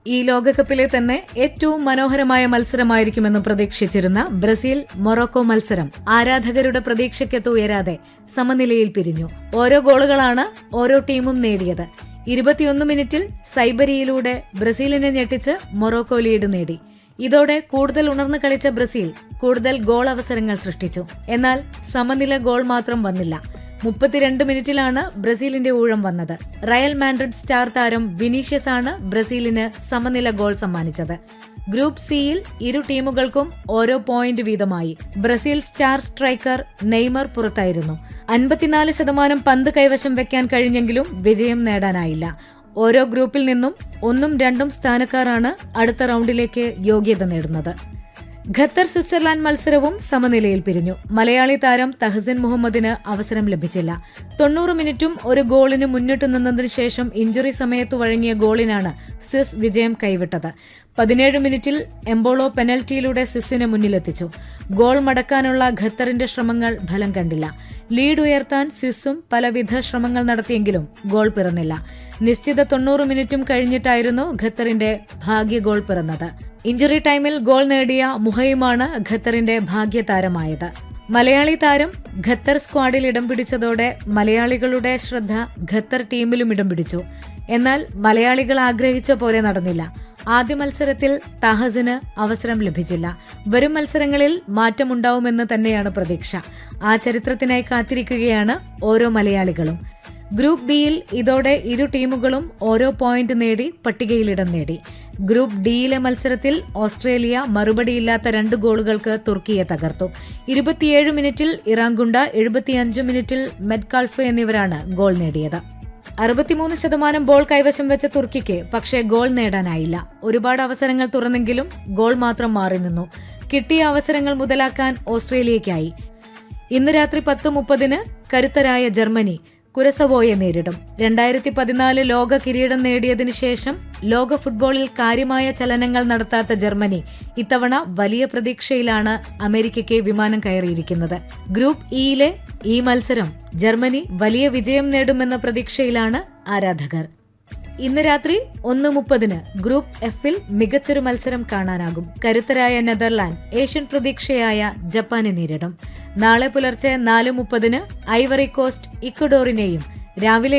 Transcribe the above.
ഈ ലോകകപ്പിലെ തന്നെ ഏറ്റവും മനോഹരമായ മത്സരമായിരിക്കുമെന്ന് പ്രതീക്ഷിച്ചിരുന്ന ബ്രസീൽ മൊറോക്കോ മത്സരം ആരാധകരുടെ പ്രതീക്ഷയ്ക്കത്ത് ഉയരാതെ സമനിലയിൽ പിരിഞ്ഞു ഓരോ ഗോളുകളാണ് ഓരോ ടീമും നേടിയത് ഇരുപത്തിയൊന്ന് മിനിറ്റിൽ സൈബരിയിലൂടെ ബ്രസീലിനെ ഞെട്ടിച്ച് മൊറോക്കോ ലീഡ് നേടി ഇതോടെ കൂടുതൽ ഉണർന്നു കളിച്ച ബ്രസീൽ കൂടുതൽ ഗോൾ അവസരങ്ങൾ സൃഷ്ടിച്ചു എന്നാൽ സമനില ഗോൾ മാത്രം വന്നില്ല മുപ്പത്തിരണ്ട് മിനിറ്റിലാണ് ബ്രസീലിന്റെ ഊഴം വന്നത് റയൽ മാൻഡ്രിഡ് സ്റ്റാർ താരം വിനീഷ്യസ് ആണ് ബ്രസീലിന് സമനില ഗോൾ സമ്മാനിച്ചത് ഗ്രൂപ്പ് സിയിൽ ഇരു ടീമുകൾക്കും ഓരോ പോയിന്റ് വീതമായി ബ്രസീൽ സ്റ്റാർ സ്ട്രൈക്കർ നെയ്മർ പുറത്തായിരുന്നു അൻപത്തിനാല് ശതമാനം പന്ത് കൈവശം വെക്കാൻ കഴിഞ്ഞെങ്കിലും വിജയം നേടാനായില്ല ഓരോ ഗ്രൂപ്പിൽ നിന്നും ഒന്നും രണ്ടും സ്ഥാനക്കാരാണ് അടുത്ത റൗണ്ടിലേക്ക് യോഗ്യത നേടുന്നത് ഖത്തർ സ്വിറ്റ്സർലാൻഡ് മത്സരവും സമനിലയിൽ പിരിഞ്ഞു മലയാളി താരം തഹസിൻ മുഹമ്മദിന് അവസരം ലഭിച്ചില്ല തൊണ്ണൂറ് മിനിറ്റും ഒരു ഗോളിന് മുന്നിട്ടു നിന്നതിനു ശേഷം ഇഞ്ചുറി സമയത്ത് വഴങ്ങിയ ഗോളിനാണ് സ്വിസ് വിജയം കൈവിട്ടത് പതിനേഴ് മിനിറ്റിൽ എംബോളോ പെനൽറ്റിയിലൂടെ സ്വിസിനെ മുന്നിലെത്തിച്ചു ഗോൾ മടക്കാനുള്ള ഖത്തറിന്റെ ശ്രമങ്ങൾ ഫലം കണ്ടില്ല ലീഡ് ഉയർത്താൻ സ്വിസും പലവിധ ശ്രമങ്ങൾ നടത്തിയെങ്കിലും ഗോൾ പിറന്നില്ല നിശ്ചിത തൊണ്ണൂറ് മിനിറ്റും കഴിഞ്ഞിട്ടായിരുന്നു ഖത്തറിന്റെ ഭാഗ്യ ഗോൾ പിറന്നത് ഇഞ്ചുറി ടൈമിൽ ഗോൾ നേടിയ മുഹയുമാണ് ഖത്തറിന്റെ ഭാഗ്യതാരമായത് മലയാളി താരം ഖത്തർ സ്ക്വാഡിൽ ഇടം പിടിച്ചതോടെ മലയാളികളുടെ ശ്രദ്ധ ഖത്തർ ടീമിലും ഇടം പിടിച്ചു എന്നാൽ മലയാളികൾ ആഗ്രഹിച്ച പോലെ നടന്നില്ല ആദ്യ മത്സരത്തിൽ താഹസിന് അവസരം ലഭിച്ചില്ല വരും മത്സരങ്ങളിൽ മാറ്റമുണ്ടാവുമെന്ന് തന്നെയാണ് പ്രതീക്ഷ ആ ചരിത്രത്തിനായി കാത്തിരിക്കുകയാണ് ഓരോ മലയാളികളും ഗ്രൂപ്പ് ബിയിൽ ഇതോടെ ഇരു ടീമുകളും ഓരോ പോയിന്റ് നേടി പട്ടികയിൽ ഇടം നേടി ഗ്രൂപ്പ് ഡിയിലെ മത്സരത്തിൽ ഓസ്ട്രേലിയ മറുപടിയില്ലാത്ത രണ്ട് ഗോളുകൾക്ക് തുർക്കിയെ തകർത്തു ഇരുപത്തിയേഴ് മിനിറ്റിൽ ഇറാങ്കുണ്ട എഴുപത്തിയഞ്ച് മിനിറ്റിൽ മെഡ്കാൾഫ് എന്നിവരാണ് ഗോൾ നേടിയത് അറുപത്തിമൂന്ന് ശതമാനം ബോൾ കൈവശം വെച്ച തുർക്കിക്ക് പക്ഷേ ഗോൾ നേടാനായില്ല ഒരുപാട് അവസരങ്ങൾ തുറന്നെങ്കിലും ഗോൾ മാത്രം മാറി നിന്നു കിട്ടിയ അവസരങ്ങൾ മുതലാക്കാൻ ഓസ്ട്രേലിയയ്ക്കായി ഇന്ന് രാത്രി പത്ത് മുപ്പതിന് കരുത്തരായ ജർമ്മനി കുരസവോയെ നേരിടും രണ്ടായിരത്തി പതിനാല് ലോക കിരീടം നേടിയതിനു ശേഷം ലോക ഫുട്ബോളിൽ കാര്യമായ ചലനങ്ങൾ നടത്താത്ത ജർമ്മനി ഇത്തവണ വലിയ പ്രതീക്ഷയിലാണ് അമേരിക്കയ്ക്ക് വിമാനം കയറിയിരിക്കുന്നത് ഗ്രൂപ്പ് ഇയിലെ ഈ മത്സരം ജർമ്മനി വലിയ വിജയം നേടുമെന്ന പ്രതീക്ഷയിലാണ് ആരാധകർ ഇന്ന് രാത്രി ഒന്ന് മുപ്പതിന് ഗ്രൂപ്പ് എഫിൽ മികച്ചൊരു മത്സരം കാണാനാകും കരുത്തരായ നെതർലാൻഡ് ഏഷ്യൻ പ്രതീക്ഷയായ ജപ്പാനെ നേരിടും നാളെ പുലർച്ചെ നാല് മുപ്പതിന് ഐവറി കോസ്റ്റ് ഇക്വഡോറിനെയും രാവിലെ